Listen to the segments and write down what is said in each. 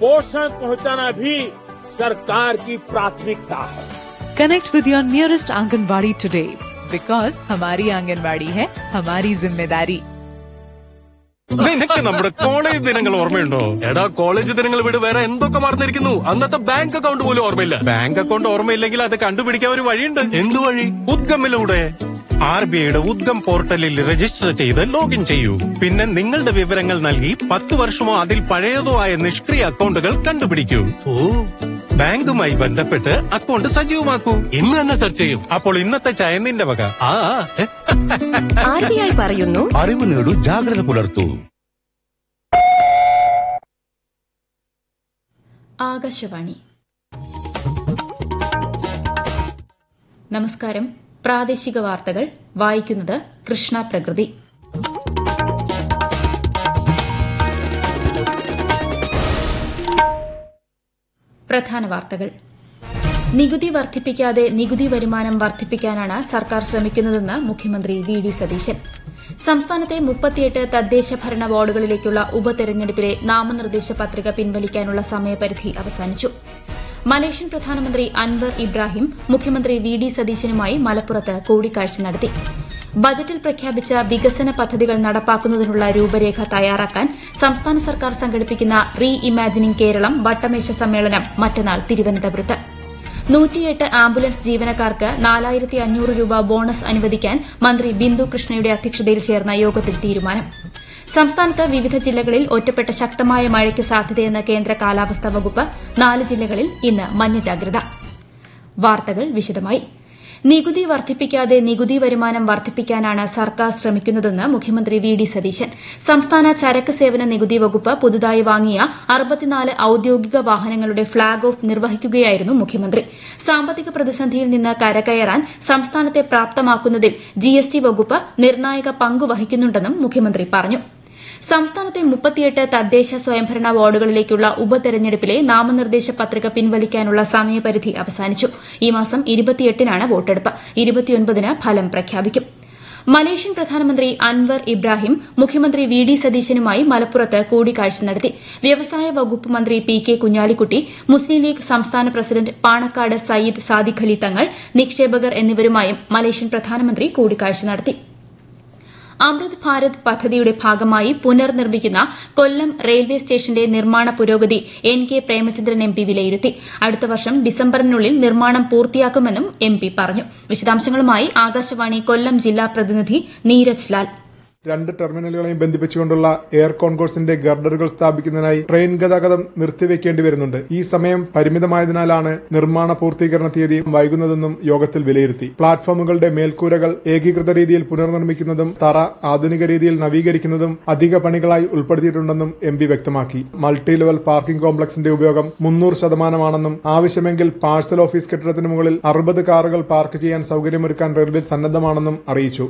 पोषण पहुंचाना भी सरकार की प्राथमिकता है Connect with your nearest Anganwadi today because हमारी आंगनवाड़ी है हमारी जिम्मेदारी നിനക്ക് നമ്മുടെ കോളേജ് ദിനങ്ങൾ ഓർമ്മയുണ്ടോ എടാ കോളേജ് ദിനങ്ങൾ വിട് വേറെ എന്തൊക്കെ മറന്നിരിക്കുന്നു അന്നത്തെ ബാങ്ക് അക്കൗണ്ട് പോലും ഓർമ്മയില്ല ബാങ്ക് അക്കൗണ്ട് ഓർമ്മയില്ലെങ്കിൽ അത് കണ്ടുപിടിക്കാൻ ഒരു വഴിയുണ്ട് എന്തു വഴി ഉദ്ഗമിലൂടെ ആർ ബി ഐയുടെ ഉദ്ഗം പോർട്ടലിൽ രജിസ്റ്റർ ചെയ്ത് ലോഗിൻ ചെയ്യൂ പിന്നെ നിങ്ങളുടെ വിവരങ്ങൾ നൽകി പത്ത് വർഷമോ അതിൽ പഴയതോ ആയ നിഷ്ക്രിയ അക്കൗണ്ടുകൾ കണ്ടുപിടിക്കൂ ഓ ബാങ്കുമായി ബന്ധപ്പെട്ട് അക്കൗണ്ട് സജീവമാക്കൂ ഇന്ന് തന്നെ സെർച്ച് ചെയ്യും അപ്പോൾ ഇന്നത്തെ ചായ നിന്റെ വക ആ ഏ? ആർ ബി ഐ പറയുന്നു അറിവ് നേടൂ ജാഗ്രത പുലർത്തൂ ആകാശവാണി നമസ്കാരം പ്രാദേശിക വാർത്തകൾ വായിക്കുന്നത് കൃഷ്ണ പ്രകൃതി പ്രധാന വാർത്തകൾ നികുതി വർദ്ധിപ്പിക്കാതെ നികുതി വരുമാനം വർദ്ധിപ്പിക്കാനാണ് സർക്കാർ ശ്രമിക്കുന്നതെന്ന് മുഖ്യമന്ത്രി വി ഡി സതീശൻ സംസ്ഥാനത്തെ മുപ്പത്തിയെട്ട് തദ്ദേശ ഭരണ വാർഡുകളിലേക്കുള്ള ഉപതെരഞ്ഞെടുപ്പിലെ നാമനിർദ്ദേശ പത്രിക പിൻവലിക്കാനുള്ള സമയപരിധി അവസാനിച്ചു മലേഷ്യൻ പ്രധാനമന്ത്രി അൻവർ ഇബ്രാഹിം മുഖ്യമന്ത്രി വി ഡി സതീശനുമായി മലപ്പുറത്ത് കൂടിക്കാഴ്ച നടത്തി ബജറ്റിൽ പ്രഖ്യാപിച്ച വികസന പദ്ധതികൾ നടപ്പാക്കുന്നതിനുള്ള രൂപരേഖ തയ്യാറാക്കാൻ സംസ്ഥാന സർക്കാർ സംഘടിപ്പിക്കുന്ന റീ ഇമാജിനിംഗ് കേരളം വട്ടമേശ സമ്മേളനം മറ്റന്നാൾ തിരുവനന്തപുരത്ത് നൂറ്റിയെട്ട് ആംബുലൻസ് ജീവനക്കാർക്ക് നാലായിരത്തി അഞ്ഞൂറ് രൂപ ബോണസ് അനുവദിക്കാൻ മന്ത്രി ബിന്ദു കൃഷ്ണയുടെ അധ്യക്ഷതയിൽ ചേർന്ന യോഗത്തിൽ തീരുമാനം സംസ്ഥാനത്ത് വിവിധ ജില്ലകളിൽ ഒറ്റപ്പെട്ട ശക്തമായ മഴയ്ക്ക് സാധ്യതയെന്ന് കേന്ദ്ര കാലാവസ്ഥാ വകുപ്പ് നാല് ജില്ലകളിൽ ഇന്ന് മഞ്ഞ ജാഗ്രത വാർത്തകൾ വിശദമായി നികുതി വർദ്ധിപ്പിക്കാതെ നികുതി വരുമാനം വർദ്ധിപ്പിക്കാനാണ് സർക്കാർ ശ്രമിക്കുന്നതെന്ന് മുഖ്യമന്ത്രി വി ഡി സതീശൻ സംസ്ഥാന ചരക്ക് സേവന നികുതി വകുപ്പ് പുതുതായി വാങ്ങിയ അറുപത്തിനാല് ഔദ്യോഗിക വാഹനങ്ങളുടെ ഫ്ളാഗ് ഓഫ് നിർവഹിക്കുകയായിരുന്നു മുഖ്യമന്ത്രി സാമ്പത്തിക പ്രതിസന്ധിയിൽ നിന്ന് കരകയറാൻ സംസ്ഥാനത്തെ പ്രാപ്തമാക്കുന്നതിൽ ജിഎസ്ടി വകുപ്പ് നിർണായക പങ്ക് വഹിക്കുന്നുണ്ടെന്നും മുഖ്യമന്ത്രി പറഞ്ഞു സംസ്ഥാനത്തെ മുപ്പത്തിയെട്ട് തദ്ദേശ സ്വയംഭരണ വാർഡുകളിലേക്കുള്ള ഉപതെരഞ്ഞെടുപ്പിലെ നാമനിർദ്ദേശ പത്രിക പിൻവലിക്കാനുള്ള സമയപരിധി അവസാനിച്ചു ഈ മാസം ഇരുപത്തിയെട്ടിനാണ് വോട്ടെടുപ്പ് ഇരുപത്തിയൊൻപതിന് ഫലം പ്രഖ്യാപിക്കും മലേഷ്യൻ പ്രധാനമന്ത്രി അൻവർ ഇബ്രാഹിം മുഖ്യമന്ത്രി വി ഡി സതീശനുമായി മലപ്പുറത്ത് കൂടിക്കാഴ്ച നടത്തി വ്യവസായ വകുപ്പ് മന്ത്രി പി കെ കുഞ്ഞാലിക്കുട്ടി മുസ്ലിം ലീഗ് സംസ്ഥാന പ്രസിഡന്റ് പാണക്കാട് സയ്യിദ് സാദിഖ് അലി തങ്ങൾ നിക്ഷേപകർ എന്നിവരുമായും മലേഷ്യൻ പ്രധാനമന്ത്രി കൂടിക്കാഴ്ച നടത്തി അമൃത് ഭാരത് പദ്ധതിയുടെ ഭാഗമായി പുനർനിർമ്മിക്കുന്ന കൊല്ലം റെയിൽവേ സ്റ്റേഷന്റെ നിർമ്മാണ പുരോഗതി N K Premachandran M P വിലയിരുത്തി അടുത്ത വർഷം ഡിസംബറിനുള്ളിൽ നിർമ്മാണം പൂർത്തിയാക്കുമെന്നും എം പി പറഞ്ഞു വിശദാംശങ്ങളുമായി ആകാശവാണി കൊല്ലം ജില്ലാ പ്രതിനിധി നീരജ് ലാൽ രണ്ട് ടെർമിനലുകളെയും ബന്ധിപ്പിച്ചുകൊണ്ടുള്ള എയർ കോൺകോഴ്സിന്റെ ഗർഡറുകൾ സ്ഥാപിക്കുന്നതിനായി ട്രെയിൻ ഗതാഗതം നിർത്തിവെക്കേണ്ടി വരുന്നുണ്ട് ഈ സമയം പരിമിതമായതിനാലാണ് നിർമ്മാണ പൂർത്തീകരണ തീയതി വൈകുന്നതെന്നും യോഗത്തിൽ വിലയിരുത്തി പ്ലാറ്റ്ഫോമുകളുടെ മേൽക്കൂരകൾ ഏകീകൃത രീതിയിൽ പുനർനിർമ്മിക്കുന്നതും തറ ആധുനിക രീതിയിൽ നവീകരിക്കുന്നതും അധിക പണികളായി ഉൾപ്പെടുത്തിയിട്ടുണ്ടെന്നും എം പി വ്യക്തമാക്കി മൾട്ടി ലെവൽ പാർക്കിംഗ് കോംപ്ലക്സിന്റെ ഉപയോഗം മുന്നൂറ് ശതമാനമാണെന്നും ആവശ്യമെങ്കിൽ പാഴ്സൽ ഓഫീസ് കെട്ടിടത്തിന് മുകളിൽ അറുപത് കാറുകൾ പാർക്ക് ചെയ്യാൻ സൌകര്യമൊരുക്കാൻ റെയിൽവേ സന്നദ്ധമാണെന്നും അറിയിച്ചു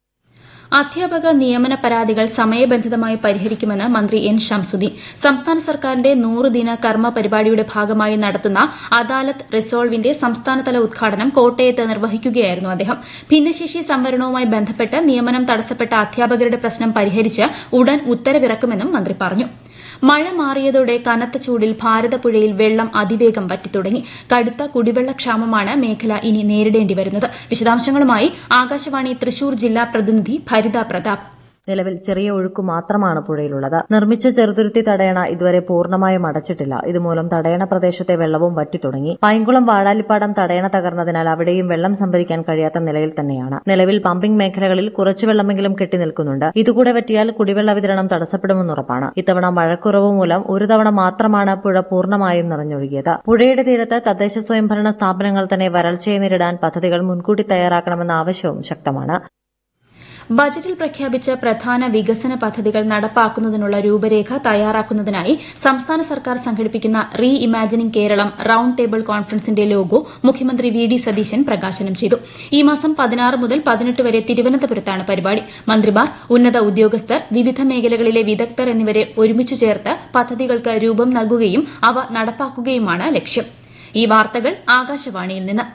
അധ്യാപക നിയമന പരാതികൾ സമയബന്ധിതമായി പരിഹരിക്കുമെന്ന് മന്ത്രി എൻ ഷംസുദ്ദീൻ സംസ്ഥാന സർക്കാരിന്റെ നൂറ് ദിന കർമ്മ പരിപാടിയുടെ ഭാഗമായി നടത്തുന്ന അദാലത്ത് റിസോൾവിന്റെ സംസ്ഥാനതല ഉദ്ഘാടനം കോട്ടയത്ത് നിർവഹിക്കുകയായിരുന്നു അദ്ദേഹം ഭിന്നശേഷി സംവരണവുമായി ബന്ധപ്പെട്ട് നിയമനം തടസ്സപ്പെട്ട അധ്യാപകരുടെ പ്രശ്നം പരിഹരിച്ച് ഉടൻ ഉത്തരവിറക്കുമെന്നും മന്ത്രി പറഞ്ഞു മഴ മാറിയതോടെ കനത്ത ചൂടിൽ ഭാരതപ്പുഴയിൽ വെള്ളം അതിവേഗം വറ്റിത്തുടങ്ങി കടുത്ത കുടിവെള്ളക്ഷാമമാണ് മേഖല ഇനി നേരിടേണ്ടി വരുന്നത് വിശദാംശങ്ങളുമായി ആകാശവാണി തൃശൂർ ജില്ലാ പ്രതിനിധി ഭരിത പ്രതാപ് നിലവിൽ ചെറിയ ഒഴുക്ക് മാത്രമാണ് പുഴയിലുള്ളത് നിർമ്മിച്ച ചെറുതുരുത്തി തടയണ ഇതുവരെ പൂർണ്ണമായും അടച്ചിട്ടില്ല ഇതുമൂലം തടയണ പ്രദേശത്തെ വെള്ളവും വറ്റിത്തുടങ്ങി പൈങ്കുളം വാഴാലിപ്പാടം തടയണ തകർന്നതിനാൽ അവിടെയും വെള്ളം സംഭരിക്കാൻ കഴിയാത്ത നിലയിൽ തന്നെയാണ് നിലവിൽ പമ്പിംഗ് മേഖലകളിൽ കുറച്ചു വെള്ളമെങ്കിലും കെട്ടിനിൽക്കുന്നുണ്ട് ഇതുകൂടെ വറ്റിയാൽ കുടിവെള്ള വിതരണം തടസ്സപ്പെടുമെന്നുറപ്പാണ് ഇത്തവണ മഴക്കുറവ് മൂലം ഒരു തവണ മാത്രമാണ് പുഴ പൂർണ്ണമായും നിറഞ്ഞൊഴുകിയത് പുഴയുടെ തീരത്ത് തദ്ദേശ സ്വയംഭരണ സ്ഥാപനങ്ങൾ തന്നെ വരൾച്ചയെ നേരിടാൻ പദ്ധതികൾ മുൻകൂട്ടി തയ്യാറാക്കണമെന്ന ആവശ്യവും ശക്തമാണ് ബജറ്റിൽ പ്രഖ്യാപിച്ച പ്രധാന വികസന പദ്ധതികൾ നടപ്പാക്കുന്നതിനുള്ള രൂപരേഖ തയ്യാറാക്കുന്നതിനായി സംസ്ഥാന സർക്കാർ സംഘടിപ്പിക്കുന്ന reimagining Keralam round table കോൺഫറൻസിന്റെ ലോഗോ മുഖ്യമന്ത്രി വി ഡി സതീശൻ പ്രകാശനം ചെയ്തു ഈ മാസം പതിനാറ് മുതൽ പതിനെട്ട് വരെ തിരുവനന്തപുരത്താണ് പരിപാടി മന്ത്രിമാർ ഉന്നത ഉദ്യോഗസ്ഥർ വിവിധ മേഖലകളിലെ വിദഗ്ധർ എന്നിവരെ ഒരുമിച്ചു ചേർത്ത് പദ്ധതികൾക്ക് രൂപം നൽകുകയും അവ നടപ്പാക്കുകയുമാണ് ലക്ഷ്യം ഈ വാർത്തകൾ ആകാശവാണിയിൽ നിന്ന്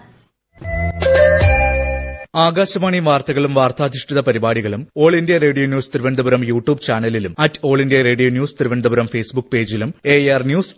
ആകാശവാണി വാർത്തകളും വാർത്താധിഷ്ഠിത പരിപാടികളും all India radio news Thiruvananthapuram YouTube ചാനലിലും at all India radio news Thiruvananthapuram Facebook പേജിലും എ ആർ ന്യൂസ്